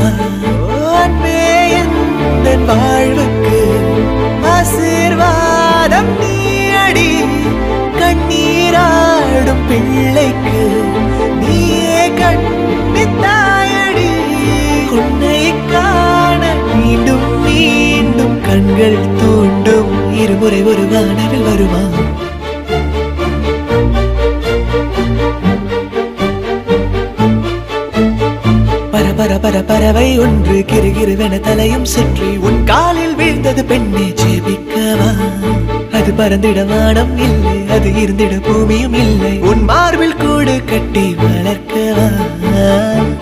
வருமா ஓ, அன்பே எந்தன் வாழ்வுக்கு ஆசீர்வாதம் நீயடி கண்ணீராடும் பிள்ளைக்கு நீயே கண்ணித்தாயடி உன்னை காண மீண்டும் மீண்டும் கண்கள் தூண்டும் இருமுறை ஒரு வானவில் வருமா பர பர பர பறவை ஒன்று கிருகிருவென தலையும் சுற்றி உன் காலில் வீழ்ந்தது பெண்ணே ஜெபிக்கவா அது பறந்திட வானம் இல்லை அது இருந்திட பூமியும் இல்லை உன் மார்பில் கூடு கட்டி வளர்க்கவா